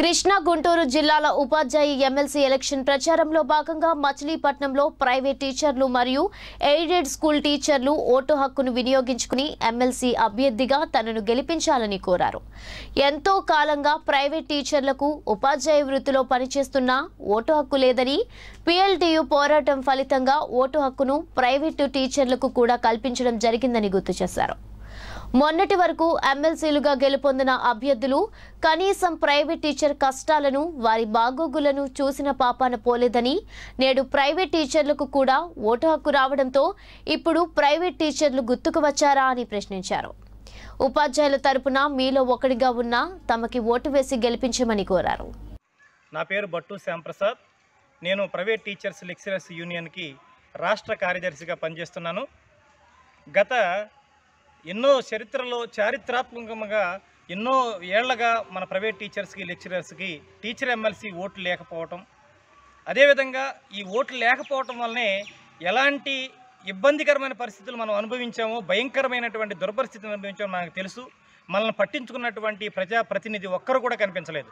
కృష్ణా గుంటూరు జిల్లాల ఉపాధ్యాయ MLC election ప్రచారంలో భాగంగా మచిలీపట్నంలో ప్రైవేట్ టీచర్లు మరియు ఎయిడెడ్ స్కూల్ టీచర్లు ఓటు హక్కును వినియోగించుకుని ఎమ్మెల్సీ అభ్యర్థిగా తనను గెలిపించాలని కోరారు ఎంతో కాలంగా ప్రైవేట్ టీచర్లకు ఉపాధ్యాయ వృత్తిలో పనిచేస్తున్నా ఓటు హక్కు లేదని పిఎల్టీయు పోరాటం ఫలితంగా ఓటు హక్కును ప్రైవేటు టీచర్లకు కూడా కల్పించడం జరిగిందని గుర్తు చేశారు మొన్నటి వరకు ఎమ్మెల్సీలుగా గెలుపొందిన అభ్యర్థులు కనీసం ప్రైవేట్ టీచర్ కష్టాలను వారి బాగోగులను చూసిన పాపాన పోలేదని నేడు ప్రైవేట్ టీచర్లకు కూడా ఓటు హక్కు రావడంతో ఇప్పుడు ప్రైవేట్ టీచర్లు గుర్తుకు వచ్చారా అని ప్రశ్నించారు ఉపాధ్యాయుల తరపున మీలో ఒకటిగా ఉన్న తమకి ఓటు వేసి గెలిపించమని కోరారు నా పేరు బట్టు శ్యాంప్రసాద్ నేను ప్రైవేట్ టీచర్స్ లెక్చరర్స్ యూనియన్కి రాష్ట్ర కార్యదర్శిగా పనిచేస్తున్నాను గత ఎన్నో చరిత్రలో చారిత్రాత్మకంగా ఎన్నో ఏళ్లగా మన ప్రైవేట్ టీచర్స్కి లెక్చరర్స్కి టీచర్ ఎమ్మెల్సీ ఓట్లు లేకపోవటం అదేవిధంగా ఈ ఓట్లు లేకపోవటం వల్లనే ఎలాంటి ఇబ్బందికరమైన పరిస్థితులు మనం అనుభవించామో భయంకరమైనటువంటి దుర్పరిస్థితిని అనుభవించామో మనకు తెలుసు మనల్ని పట్టించుకున్నటువంటి ప్రజాప్రతినిధి ఒక్కరు కూడా కనిపించలేదు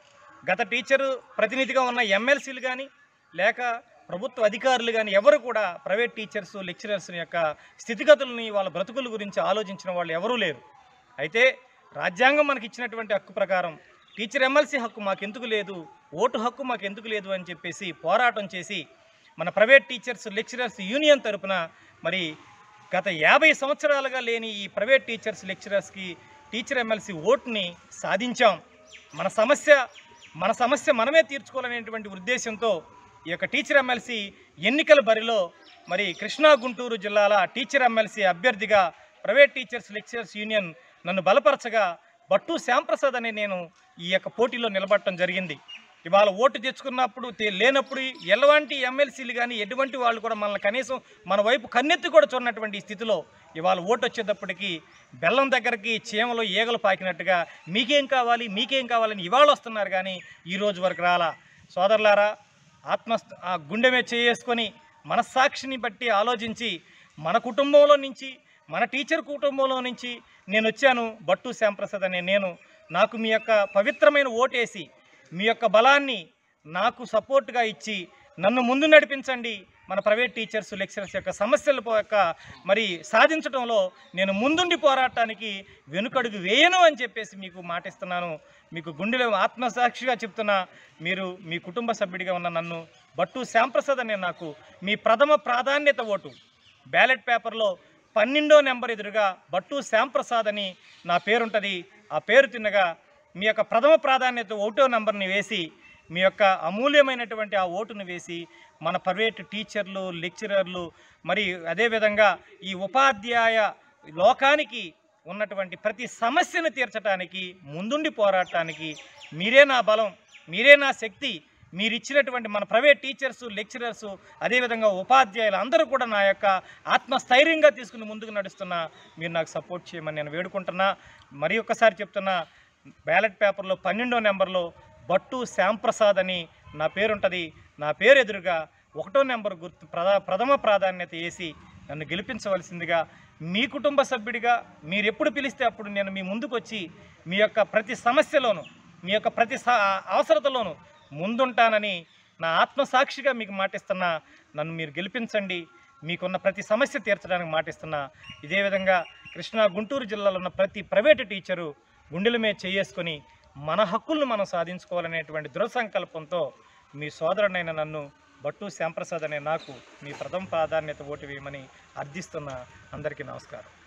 గత టీచరు ప్రతినిధిగా ఉన్న ఎమ్మెల్సీలు కానీ లేక ప్రభుత్వ అధికారులు కానీ ఎవరు కూడా ప్రైవేట్ టీచర్స్ లెక్చరర్స్ యొక్క స్థితిగతులని వాళ్ళ బ్రతుకుల గురించి ఆలోచించిన వాళ్ళు ఎవరూ లేరు అయితే రాజ్యాంగం మనకి ఇచ్చినటువంటి హక్కు ప్రకారం టీచర్ ఎమ్మెల్సీ హక్కు మాకెందుకు లేదు ఓటు హక్కు మాకెందుకు లేదు అని చెప్పేసి పోరాటం చేసి మన ప్రైవేట్ టీచర్స్ లెక్చరర్స్ యూనియన్ తరపున మరి గత యాభై సంవత్సరాలుగా లేని ఈ ప్రైవేట్ టీచర్స్ లెక్చరర్స్కి టీచర్ ఎమ్మెల్సీ ఓటుని సాధించాం మన సమస్య మన సమస్య మనమే తీర్చుకోవాలనేటువంటి ఉద్దేశంతో ఈ యొక్క టీచర్ ఎమ్మెల్సీ ఎన్నికల బరిలో మరి కృష్ణా గుంటూరు జిల్లాల టీచర్ ఎమ్మెల్సీ అభ్యర్థిగా ప్రైవేట్ టీచర్స్ లెక్చరర్స్ యూనియన్ నన్ను బలపరచగా బట్టు శ్యాంప్రసాద్ అనే నేను ఈ యొక్క పోటీలో నిలబడటం జరిగింది ఇవాళ ఓటు తెచ్చుకున్నప్పుడు తే- లేనప్పుడు ఎలాంటి ఎమ్మెల్సీలు కానీ ఎటువంటి వాళ్ళు కూడా మనల్ని కనీసం మన వైపు కన్నెత్తి కూడా చూడనటువంటి ఈ స్థితిలో ఇవాళ ఓటు వచ్చేటప్పటికి బెల్లం దగ్గరికి చీమలు ఈగలు పాకినట్టుగా మీకేం కావాలి మీకేం కావాలని ఇవాళ వస్తున్నారు కానీ ఈ రోజు వరకు రాలా సోదరులారా ఆత్మ ఆ గుండె మీద చేసుకొని మనస్సాక్షిని బట్టి ఆలోచించి మన కుటుంబంలో నుంచి మన టీచర్ కుటుంబంలో నుంచి నేను వచ్చాను బట్టు శ్యాంప్రసాద్ అనే నేను నాకు మీ యొక్క పవిత్రమైన ఓటేసి మీ యొక్క బలాన్ని నాకు సపోర్ట్గా ఇచ్చి నన్ను ముందు నడిపించండి మన ప్రైవేట్ టీచర్స్ లెక్చరర్స్ యొక్క సమస్యల పో- యొక్క మరి సాధించడంలో నేను ముందుండి పోరాటానికి వెనుకడుగు వేయను అని చెప్పేసి మీకు మాటిస్తున్నాను మీకు గుండెలో ఆత్మసాక్షిగా చెప్తున్నా మీరు మీ కుటుంబ సభ్యుడిగా ఉన్న నన్ను బట్టు శ్యాంప్రసాద్ అనే నాకు మీ ప్రథమ ప్రాధాన్యత ఓటు బ్యాలెట్ పేపర్లో పన్నెండో నెంబర్ ఎదురుగా బట్టు శ్యాంప్రసాద్ అని నా పేరుంటుంది ఆ పేరు తిన్నగా మీ యొక్క ప్రథమ ప్రాధాన్యత ఒకటో నెంబర్ని వేసి మీ యొక్క అమూల్యమైనటువంటి ఆ ఓటును వేసి మన ప్రైవేట్ టీచర్లు లెక్చరర్లు మరి అదేవిధంగా ఈ ఉపాధ్యాయ లోకానికి ఉన్నటువంటి ప్రతి సమస్యను తీర్చడానికి ముందుండి పోరాటానికి మీరే నా బలం మీరే నా శక్తి మీరు ఇచ్చినటువంటి మన ప్రైవేట్ టీచర్స్ లెక్చరర్స్ అదేవిధంగా ఉపాధ్యాయులు అందరూ కూడా నా యొక్క ఆత్మస్థైర్యంగా తీసుకుని ముందుకు నడుస్తున్నా మీరు నాకు సపోర్ట్ చేయమని నేను వేడుకుంటున్నా మరి ఒక్కసారి చెప్తున్నా బ్యాలెట్ పేపర్లో పన్నెండో నెంబర్లో బట్టు శ్యాంప్రసాద్ అని నా పేరుంటుంది నా పేరు ఎదురుగా ఒకటో నెంబర్ గుర్తు ప్రధా ప్రథమ ప్రాధాన్యత వేసి నన్ను గెలిపించవలసిందిగా మీ కుటుంబ సభ్యుడిగా మీరు ఎప్పుడు పిలిస్తే అప్పుడు నేను మీ ముందుకు వచ్చి మీ యొక్క ప్రతి సమస్యలోను మీ యొక్క ప్రతి స- అవసరతలోను ముందుంటానని నా ఆత్మసాక్షిగా మీకు మాటిస్తున్నా నన్ను మీరు గెలిపించండి మీకున్న ప్రతి సమస్య తీర్చడానికి మాటిస్తున్నా ఇదే విధంగా కృష్ణా గుంటూరు జిల్లాలో ఉన్న ప్రతి ప్రైవేటు టీచరు గుండెల మీద చేసుకొని మన హక్కులను మనం సాధించుకోవాలనేటువంటి దృఢ సంకల్పంతో మీ సోదరుడైన నన్ను బట్టు శ్యాంప్రసాద్ అనే నాకు మీ ప్రథమ ప్రాధాన్యత ఓటు వేయమని అర్థిస్తున్న అందరికీ నమస్కారం